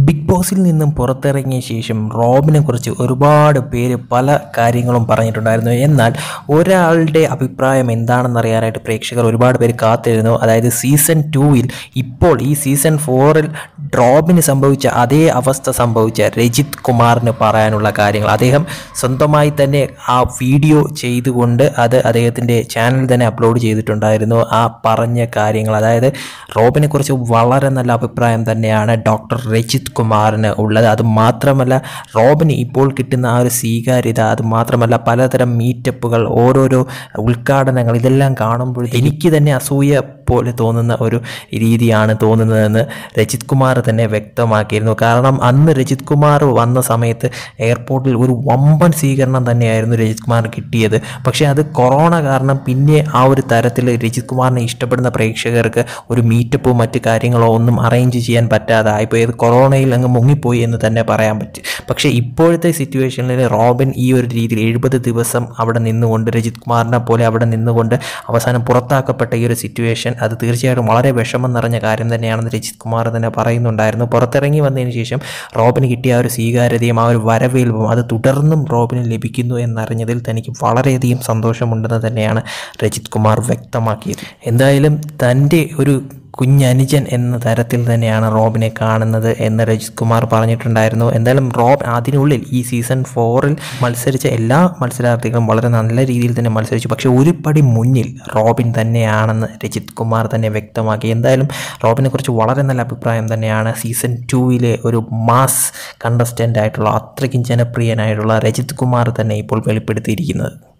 big ബോസിൽ നിന്നും പുറത്തിറങ്ങിയ ശേഷം റോബിനെ കുറിച്ച് ഒരുപാട് പേര് പല കാര്യങ്ങളും പറഞ്ഞിട്ടുണ്ടായിരുന്നു എന്നാൽ ഒരാളുടെ അഭിപ്രായം എന്താണെന്ന് അറിയാനായിട്ട് പ്രേക്ഷകർ ഒരുപാട് പേര് കാത്തിരുന്നു അതായത് സീസൺ ടൂവിൽ ഇപ്പോൾ ഈ സീസൺ ഫോറിൽ റോബിന് സംഭവിച്ച അതേ അവസ്ഥ സംഭവിച്ച രജിത് കുമാറിന് പറയാനുള്ള കാര്യങ്ങൾ അദ്ദേഹം സ്വന്തമായി തന്നെ ആ വീഡിയോ ചെയ്തുകൊണ്ട് അത് അദ്ദേഹത്തിൻ്റെ ചാനലിൽ തന്നെ അപ്ലോഡ് ചെയ്തിട്ടുണ്ടായിരുന്നു ആ പറഞ്ഞ കാര്യങ്ങൾ അതായത് റോബിനെ കുറിച്ച് വളരെ നല്ല അഭിപ്രായം തന്നെയാണ് ഡോക്ടർ രജിത് കുമാറിന് ഉള്ളത് അത് മാത്രമല്ല റോബിന് ഇപ്പോൾ കിട്ടുന്ന ആ ഒരു സ്വീകാര്യത അത് മാത്രമല്ല പലതരം മീറ്റപ്പുകൾ ഓരോരോ ഉദ്ഘാടനങ്ങൾ ഇതെല്ലാം കാണുമ്പോൾ എനിക്ക് തന്നെ അസൂയ പോലെ തോന്നുന്ന ഒരു രീതിയാണ് തോന്നുന്നതെന്ന് രജിത് കുമാർ തന്നെ വ്യക്തമാക്കിയിരുന്നു കാരണം അന്ന് രജിത് കുമാർ വന്ന സമയത്ത് എയർപോർട്ടിൽ ഒരു വമ്പൻ സ്വീകരണം തന്നെയായിരുന്നു രജിത് കുമാറിന് കിട്ടിയത് പക്ഷേ അത് കൊറോണ കാരണം പിന്നെ ആ ഒരു തരത്തിൽ രജിത് കുമാറിനെ ഇഷ്ടപ്പെടുന്ന പ്രേക്ഷകർക്ക് ഒരു മീറ്റപ്പോ മറ്റു കാര്യങ്ങളോ ഒന്നും അറേഞ്ച് ചെയ്യാൻ പറ്റാതായിപ്പോയി അത് കൊറോണയിൽ അങ്ങ് മുങ്ങിപ്പോയി എന്ന് തന്നെ പറയാൻ പറ്റും പക്ഷേ ഇപ്പോഴത്തെ സിറ്റുവേഷനിൽ റോബിൻ ഈ ഒരു രീതിയിൽ എഴുപത് ദിവസം അവിടെ നിന്നുകൊണ്ട് രജിത് കുമാറിനെ പോലെ അവിടെ നിന്നുകൊണ്ട് അവസാനം പുറത്താക്കപ്പെട്ട ഈ ഒരു സിറ്റുവേഷൻ അത് തീർച്ചയായിട്ടും വളരെ വിഷമം നിറഞ്ഞ കാര്യം തന്നെയാണെന്ന് രജിത് കുമാർ തന്നെ പറയുന്നുണ്ടായിരുന്നു പുറത്തിറങ്ങി വന്നതിന് ശേഷം റോബിന് കിട്ടിയ ആ ഒരു സ്വീകാര്യതയും ആ ഒരു വരവേൽപ്പും അത് തുടർന്നും റോബിന് ലഭിക്കുന്നു എന്നറിഞ്ഞതിൽ തനിക്ക് വളരെയധികം സന്തോഷമുണ്ടെന്ന് തന്നെയാണ് രജിത് കുമാർ വ്യക്തമാക്കിയത് എന്തായാലും തൻ്റെ ഒരു കുഞ്ഞനുജൻ എന്ന തരത്തിൽ തന്നെയാണ് റോബിനെ കാണുന്നത് എന്ന് രജിത് കുമാർ പറഞ്ഞിട്ടുണ്ടായിരുന്നു എന്തായാലും റോബ് അതിനുള്ളിൽ ഈ സീസൺ ഫോറിൽ മത്സരിച്ച എല്ലാ മത്സരാർത്ഥികളും വളരെ നല്ല രീതിയിൽ തന്നെ മത്സരിച്ചു പക്ഷേ ഒരു പടി മുന്നിൽ റോബിൻ തന്നെയാണെന്ന് രജിത് കുമാർ തന്നെ വ്യക്തമാക്കി എന്തായാലും റോബിനെ കുറിച്ച് വളരെ നല്ല അഭിപ്രായം തന്നെയാണ് സീസൺ ടൂവിലെ ഒരു മാസ് കണ്ടസ്റ്റൻ്റ് ആയിട്ടുള്ള അത്രയ്ക്കും ജനപ്രിയനായിട്ടുള്ള രജിത് കുമാർ തന്നെ ഇപ്പോൾ വെളിപ്പെടുത്തിയിരിക്കുന്നത്